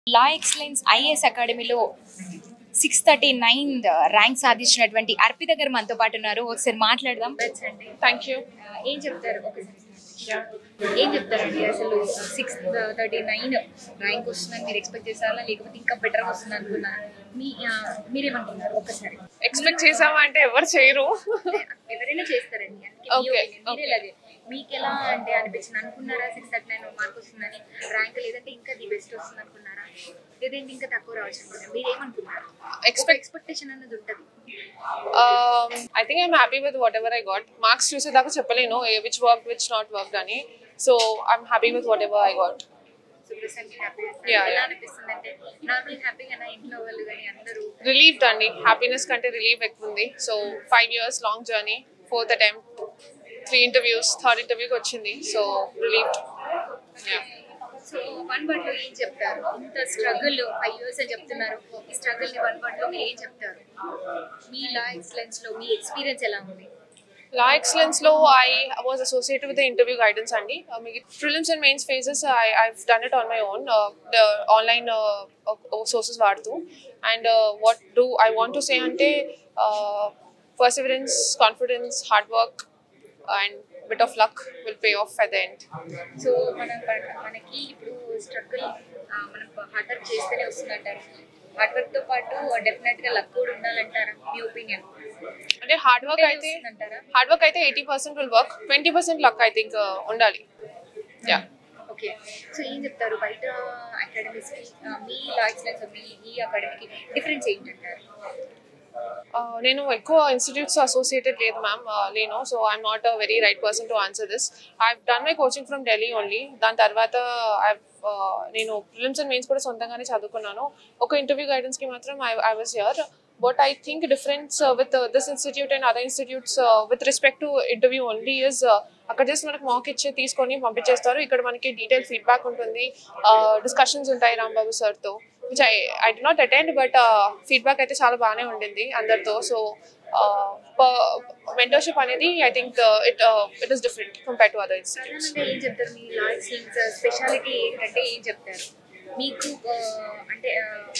లా Excellence IAS అకాడమీలో six thirty nine rank సాధించినటువంటి అర్పిత గారు మనతో పాటు ఉన్నారు ఒకసారి మాట్లాడదాం అండి థ్యాంక్ యూ ఏం చెప్తారు ఒకసారి ఏం చెప్తారండి అసలు సిక్స్ థర్టీ నైన్ ర్యాంక్ వస్తుందని మీరు ఎక్స్పెక్ట్ చేశారా లేకపోతే ఇంకా బెటర్ వస్తుంది అనుకున్నారా మీ ఆ, మీరేమనుకున్నారు ఒకసారి ఎక్స్పెక్ట్ చేసామా అంటే ఎవరు చేయరు ఎవరైనా చేస్తారండి అందుకే మీ Okay, opinion. మీరే ఇలాగే మీకు ఎలా అంటే అనిపించింది అనుకున్నారా సిక్స్ థర్టీ నైన్ మార్క్ వస్తుందని ర్యాంక్ లేదంటే ఇంకా ది బెస్ట్ వస్తుంది అనుకున్నారా లేదంటే ఇంకా తక్కువ రావచ్చు అనుకున్నారా మీరు ఏమనుకున్నారు ఎక్స్పెక్ట్ ఎక్స్పెక్టేషన్ అన్నది ఉంటుంది I think I'm happy with whatever I got marks చూసేదాకా చెప్పలేను which work which not work అని so I'm happy with whatever I got so ప్రస్తుతానికి హ్యాపీ Yeah, ఎలా yeah. అనిపిస్తుంది అంటే నార్మల్ హ్యాపీగా ఇంట్లో వాళ్ళు కానీ అందరూ రిలీవ్డ్ అండి హ్యాపీనెస్ కంటే రిలీవ్ ఎక్కువ ఉంది so five years long journey fourth attempt three interviews third ఇంటర్వ్యూకి వచ్చింది so relieved so one word లో ఏం చెప్తారు ఇంత స్ట్రగుల్ ఫైవ్ ఇయర్స్ అని చెప్తున్నారు ఈ స్ట్రగుల్ ని వన్ వర్డ్ లో మీరు ఏం చెప్తారు మీ లా ఎక్సలెన్స్ లో మీ ఎక్స్పీరియన్స్ ఎలా ఉంది లా ఎక్సలెన్స్ లో I was associated with interview guidance అండి మీకు prelims and mains phases I I've done it on my own online sources వాడుతూ and what do I want to say అంటే perseverance confidence hard work and bit of luck will pay off at the end so మనం పడ- మనకి ఇప్పుడు struggle మనం hard work చేస్తేనే వస్తుందంటారు hard work తో పాటు డెఫినెట్ గా లక్ కూడా ఉండాలంటారా మీ ఒపీనియన్ అంటే హార్డ్ వర్క్ అయితే అంటారా హార్డ్ వర్క్ అయితే eighty percent will work twenty percent luck I think ఉండాలి యా ఓకే సో ఏం చెప్తారు బయట అకాడమీస్ కి ఆ, మీ లా ఎక్సలెన్స్ మీ ఈ అకాడమీకి డిఫరెన్స్ ఏంటంటారు Uh, నేను ఎక్కువ ఇన్స్టిట్యూట్స్ అసోసియేటెడ్ లేదు మ్యామ్ లేను so I'm not a very right person to answer this I done my coaching from Delhi only దాని తర్వాత ఐ నేను ప్రిలిమ్స్ అండ్ మెయిన్స్ కూడా సొంతంగానే చదువుకున్నాను ఒక ఇంటర్వ్యూ గైడెన్స్కి మాత్రం I I was here but I think difference with this institute and other institutes with respect to interview only is అక్కడ just మనకు మాక్ ఇచ్చి తీసుకొని పంపించేస్తారు ఇక్కడ మనకి డీటెయిల్ ఫీడ్బ్యాక్ ఉంటుంది డిస్కషన్స్ ఉంటాయి రాంబాబు సార్తో which I I did not attend but feedback అయితే చాలా బాగానే ఉండింది అందరితో సో మెంటర్షిప్ అనేది I think it it is different compare to other institutes సాధారణంగా ఏం చెప్తారు మీ లా ఎక్సలెన్స్ స్పెషాలిటీ ఏంటంటే ఏం చెప్తారు మీకు ఆ, అంటే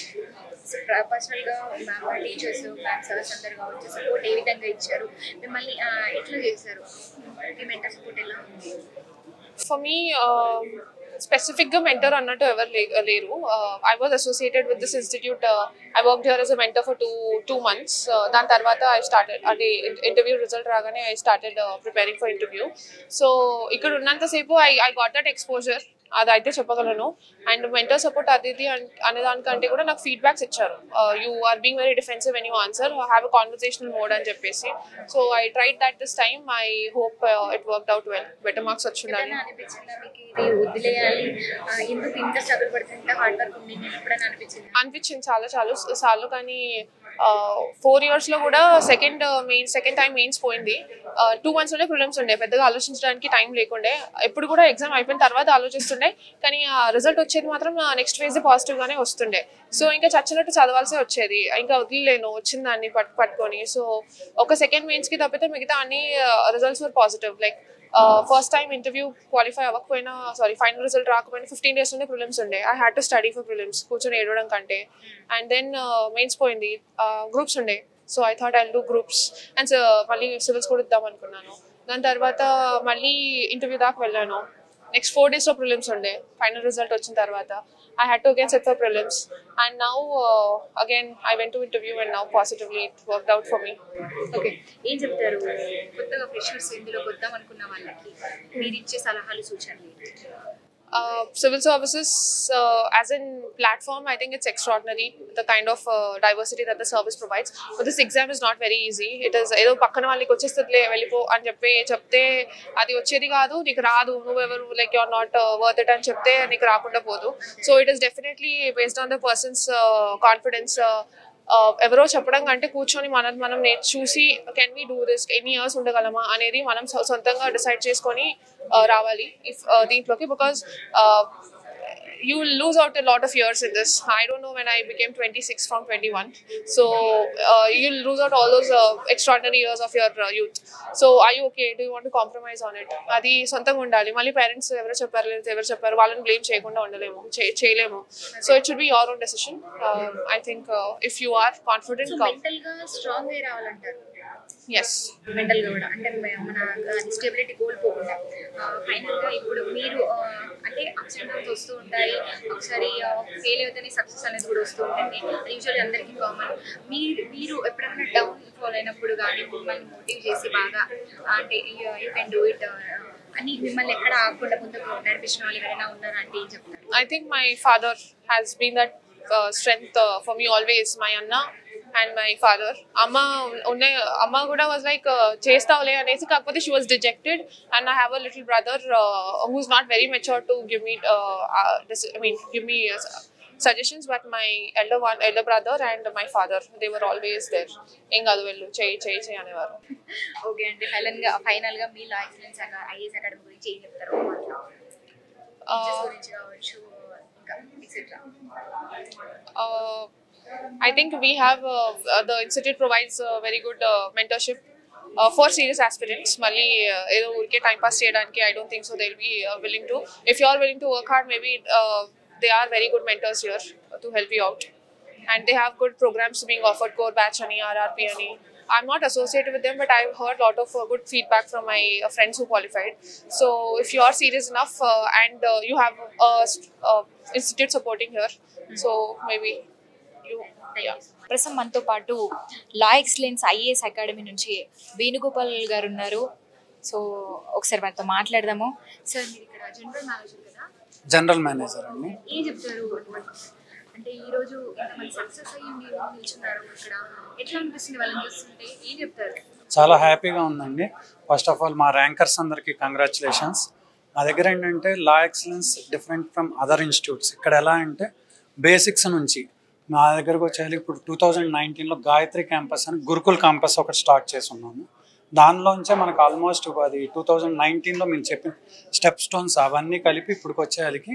పర్సనల్ గా మ్యామ్ టీచర్స్ మ్యామ్ సార్స్ అందరు కావచ్చు సపోర్ట్ ఏ విధంగా ఇచ్చారు మిమ్మల్ని ఆ, ఎట్లా చేశారు మీ మెంటర్ సపోర్ట్ ఎలా ఉంది ఫర్ మీ స్పెసిఫిక్గా మెంటర్ అన్నట్టు ఎవరు లే- లేరు I was associated with this institute I work here as a mentor for two two months దాని తర్వాత ఐ స్టార్టెడ్ అంటే ఇంటర్వ్యూ రిజల్ట్ రాగానే I started preparing for interview so ఇక్కడ ఉన్నంతసేపు I I got that exposure అది అయితే చెప్పగలను and mentor support అది ఇది అన్- అనే దానికంటే కూడా నాకు ఫీడ్బ్యాక్స్ ఇచ్చారు you are being very defensive when you answer have a conversational mode అని చెప్పేసి so I tried that this time I hope it work out well better marks వచ్చి ఉండాలి ఎప్పుడైనా అనిపించిందా మీకు ఇది వదిలేయాలి ఆ, ఎందుకు ఇంత స్ట్రగుల్ పడుతుంది ఇంత హార్డ్ వర్క్ ఉంది నేను ఎప్పుడైనా అనిపించింది అనిపించింది చాలా చాలా సార్లు కానీ ఫోర్ ఇయర్స్లో కూడా second main second time mains పోయింది టూ మంత్స్లోనే ప్రిలిమ్స్ ఉండే పెద్దగా ఆలోచించడానికి టైం లేకుండే ఎప్పుడు కూడా ఎగ్జామ్ అయిపోయిన తర్వాత ఆలోచిస్తుండే కానీ ఆ రిజల్ట్ వచ్చేది మాత్రం నెక్స్ట్ ఫేజ్ పాజిటివ్గానే వస్తుండే సో ఇంకా చచ్చినట్టు చదవాల్సే వచ్చేది ఇంకా వదిలేను వచ్చిన దాన్ని పట్టు పట్టుకొని సో ఒక సెకండ్ మెయిన్స్కి తప్పితే మిగతా అన్ని results were positive like first time interview qualify అవ్వకపోయినా సారీ ఫైనల్ రిజల్ట్ రాకపోయినా ఫిఫ్టీన్ డేస్ నుండి ప్రిలిమ్స్ ఉండే I had to study for prelims కూర్చొని ఏడవడం కంటే అండ్ దెన్ మెయిన్స్ పోయింది గ్రూప్స్ ఉండే so I thought I do groups and మళ్ళీ సివిల్స్ కూడా ఇద్దాం అనుకున్నాను దాని తర్వాత మళ్ళీ ఇంటర్వ్యూ దాకా వెళ్ళాను నెక్స్ట్ ఫోర్ డేస్లో ప్రిలిమ్స్ ఉండే ఫైనల్ రిజల్ట్ వచ్చిన తర్వాత I had to again set for prelims and now again I went to interview and now positively it work out for me okay ఏం చెప్తారు కొత్తగా ఫ్రెషర్స్ ఇందులో వద్దాం అనుకున్న వాళ్ళకి మీరు ఇచ్చే సలహాలు సూచనలు ఏంటి? uh, civil services uh, as in platform i think it's extraordinary the kind of uh, diversity that the service provides but this exam is not very easy it is ఏదో పక్కన వాళ్ళకి వచ్చేస్తుందిలే వెళ్ళిపో అని చెప్పి చెప్తే అది వచ్చేది కాదు నీకు రాదు నువ్వెవరు like you're not worth it అని చెప్తే నీకు రాకుండా పోదు so it is definitely based on the person's confidence ఎవరో చెప్పడం కంటే కూర్చొని మనం మనం నేర్చు చూసి కెన్ వీ డూ దిస్ ఎన్ని ఇయర్స్ ఉండగలమా అనేది మనం సొ- సొంతంగా డిసైడ్ చేసుకొని uh, రావాలి ఇఫ్ దీంట్లోకి because you will lose out a lot of years in this. I don't know when I became 26 from 21. So uh, you'll lose out all those uh, extraordinary years of your uh, youth. So are you okay? Do you want to compromise on it? అది సొంతంగా ఉండాలి మళ్ళీ parents ఎవరు చెప్పారు లేదా ఎవరు చెప్పారు వాళ్ళని బ్లేమ్ చేయకుండా ఉండలేము చే- చేయలేము so it should be your own decision I think if you are confident so mental గా స్ట్రాంగ్ అయి రావాలంటారు ఎస్ మెంటల్ గా కూడా అంటే మ- మన స్టెబిలిటీ కోల్పోకుండా ఫైనల్ గా ఇప్పుడు మీరు ఆ, అంటే అప్స్ అండ్ డౌన్స్ వస్తూ ఉంటాయి ఒకసారి ఫెయిల్ అవుతేనే సక్సెస్ అనేది కూడా వస్తూ ఉంటుంది యూజువల్లీ అందరికీ కామన్ మీరు మీరు ఎప్పుడైనా డౌన్ ఫాల్ అయినప్పుడు కానీ మిమ్మల్ని మోటివ్ చేసి బాగా అంటే యూ కెన్ డూ ఇట్ అని మిమ్మల్ని ఎక్కడ ఆగకుండా ముందుకు నడిపించిన వాళ్ళు ఎవరైనా ఉన్నారా అంటే ఏం చెప్తారు I think my father has been that uh, strength uh, for me always. My Anna and my father. Amma, unne, Amma kuda was like, చేస్తావులే అనేసి కాకపోతే she was dejected and I have a little brother uh, who's not very mature to give me, uh, uh, this, I mean, give me uh, suggestions but my elder one, elder brother and my father, they were always there. ఏం కాదు వెళ్ళు చేయి చేయి చేయి అనేవారు okay అంటే final గా final గా మీ లా ఎక్సలెన్స్ ఐఏఎస్ అకాడమీ గురించి ఏం చెప్తారు ఒక మాటలో? Teachers గురించి కావచ్చు ఇంకా etcetera uh, I think we have uh, uh, the institute provides uh, very good uh, mentorship uh, for serious aspirants. Mali ఏదో ఊరికే టైం పాస్ చేయడానికి I don't think so they will be willing to if you are willing to work hard maybe they are very good mentors here to help you out and they have good programs being offered core batch ani rrp ani i'm not associated with them but i've heard a lot of uh, good feedback from my uh, friends who qualified so if you are serious enough uh, and uh, you have a st- uh, institute supporting here so maybe you yeah ప్రస్తుతం మనతో పాటు లా Excellence IAS academy నుంచి వేణుగోపాల్ గారు ఉన్నారు so ఒకసారి వారితో మాట్లాడదాము sir మీరు ఇక్కడ జనరల్ మేనేజర్ కదా జనరల్ మేనేజర్ అండి ఏం చెప్తారు అంటే ఈ రోజు ఇంతమంది సక్సెస్ అయ్యి మీరు నిల్చున్నారు ఇక్కడ ఎట్లా అనిపిస్తుంది వాళ్ళని చూస్తుంటే ఏం చెప్తారు చాలా హ్యాపీగా ఉందండి ఫస్ట్ ఆఫ్ ఆల్ మా ర్యాంకర్స్ అందరికీ కంగ్రాచులేషన్స్ మా దగ్గర ఏంటంటే La Excellence different from other institutes ఇక్కడ ఎలా అంటే బేసిక్స్ నుంచి మా దగ్గరకు వచ్చేది ఇప్పుడు టూ థౌజండ్ నైన్టీన్లో గాయత్రి క్యాంపస్ అని గురుకుల్ క్యాంపస్ ఒకటి స్టార్ట్ చేసి ఉన్నాము దానిలోంచే మనకు ఆల్మోస్ట్ అది టూ థౌజండ్ నైన్టీన్లో మేము చెప్పిన స్టెప్ స్టోన్స్ అవన్నీ కలిపి ఇప్పుడు వచ్చేయాలికి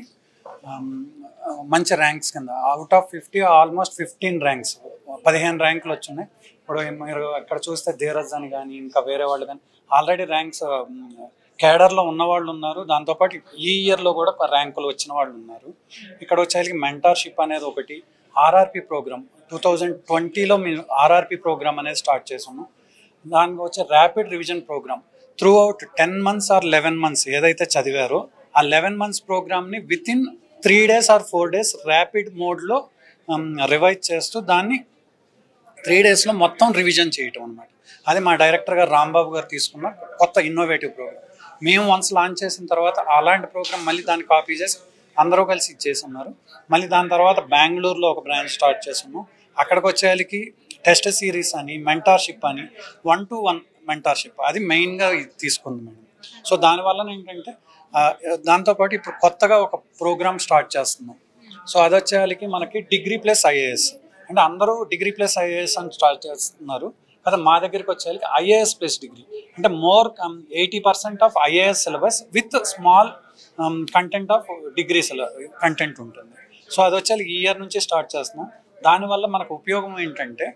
మంచి ర్యాంక్స్ కింద out of fifty almost fifteen ranks పదిహేను ర్యాంకులు వచ్చినాయి ఇప్పుడు మీరు అక్కడ చూస్తే ధీరజ్ అని కానీ ఇంకా వేరే వాళ్ళు కానీ ఆల్రెడీ ర్యాంక్స్ కేడర్లో ఉన్న వాళ్ళు ఉన్నారు దాంతోపాటు ఈ ఇయర్లో కూడా ర్యాంకులు వచ్చిన వాళ్ళు ఉన్నారు ఇక్కడ వచ్చేసరికి మెంటార్షిప్ అనేది ఒకటి ఆర్ఆర్పి ప్రోగ్రామ్ టూ థౌజండ్ ట్వంటీలో మేము ఆర్ఆర్పి ప్రోగ్రామ్ అనేది స్టార్ట్ చేసాము దానికి వచ్చే rapid revision program throughout ten months or eleven months ఏదైతే చదివారో ఆ లెవెన్ మంత్స్ ప్రోగ్రామ్ని within three days or four days rapid మోడ్లో రివైజ్ చేస్తూ దాన్ని త్రీ డేస్లో మొత్తం రివిజన్ చేయటం అనమాట అది మా డైరెక్టర్ గారు రాంబాబు గారు తీసుకున్న కొత్త ఇన్నోవేటివ్ ప్రోగ్రామ్ మేము వన్స్ లాంచ్ చేసిన తర్వాత అలాంటి ప్రోగ్రామ్ మళ్ళీ దాన్ని కాపీ చేసి అందరూ కలిసి ఇచ్చేస్తున్నారు మళ్ళీ దాని తర్వాత బెంగళూరులో ఒక బ్రాంచ్ స్టార్ట్ చేసాము అక్కడికి వచ్చేసరికి టెస్ట్ సిరీస్ అని మెంటార్షిప్ అని వన్ టు వన్ మెంటార్షిప్ అది మెయిన్గా తీసుకుంది మేడం సో దానివల్ల ఏంటంటే ఆ, దాంతోపాటు ఇప్పుడు కొత్తగా ఒక ప్రోగ్రామ్ స్టార్ట్ చేస్తున్నాం సో అది వచ్చేసరికి మనకి డిగ్రీ ప్లస్ ఐఏఎస్ అంటే అందరూ డిగ్రీ ప్లస్ ఐఏఎస్ అని స్టార్ట్ చేస్తున్నారు కదా మా దగ్గరికి వచ్చేసరికి ఐఏఎస్ ప్లస్ డిగ్రీ అంటే more eighty percent of IAS syllabus with small content of degree content ఉంటుంది సో అది వచ్చేసరికి ఈ ఇయర్ నుంచి స్టార్ట్ చేస్తున్నాం దానివల్ల మనకు ఉపయోగం ఏంటంటే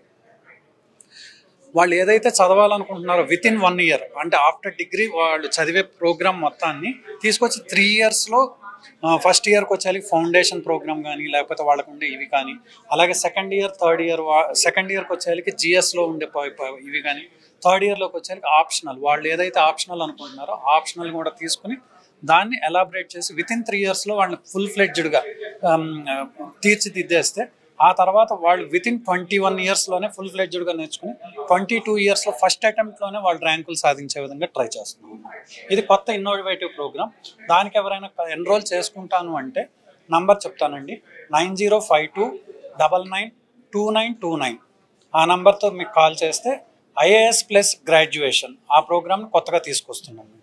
వాళ్ళు ఏదైతే చదవాలనుకుంటున్నారో విత్ ఇన్ వన్ ఇయర్ అంటే ఆఫ్టర్ డిగ్రీ వాళ్ళు చదివే ప్రోగ్రామ్ మొత్తాన్ని తీసుకొచ్చి త్రీ ఇయర్స్లో ఫస్ట్ ఇయర్కి వచ్చేసరికి ఫౌండేషన్ ప్రోగ్రామ్ కానీ లేకపోతే వాళ్ళకు ఉండే ఇవి కానీ అలాగే second year third year second ఇయర్కి వచ్చేసరికి జిఎస్లో ఉండే ప- ప- ఇవి కానీ థర్డ్ ఇయర్లోకి వచ్చేసరికి ఆప్షనల్ వాళ్ళు ఏదైతే ఆప్షనల్ అనుకుంటున్నారో ఆప్షనల్ కూడా తీసుకుని దాన్ని ఎలాబరేట్ చేసి విత్ ఇన్ త్రీ ఇయర్స్లో వాళ్ళని ఫుల్ ఫ్లెడ్జ్డ్గా తీర్చిదిద్దేస్తే ఆ తర్వాత వాళ్ళు విత్ ఇన్ ట్వంటీ వన్ ఇయర్స్లోనే ఫుల్ ఫ్లెడ్జ్డ్గా నేర్చుకుని ట్వంటీ టూ ఇయర్స్లో ఫస్ట్ అటెంప్ట్లోనే వాళ్ళు ర్యాంకులు సాధించే విధంగా ట్రై చేస్తున్నాం ఇది కొత్త ఇన్నోవేటివ్ ప్రోగ్రామ్ దానికి ఎవరైనా ఎన్రోల్ చేసుకుంటాను అంటే నంబర్ చెప్తానండి nine zero five two double nine two nine two nine ఆ నంబర్తో మీకు కాల్ చేస్తే ఐఏఎస్ ప్లస్ గ్రాడ్యుయేషన్ ఆ ప్రోగ్రామ్ కొత్తగా తీసుకొస్తున్నాం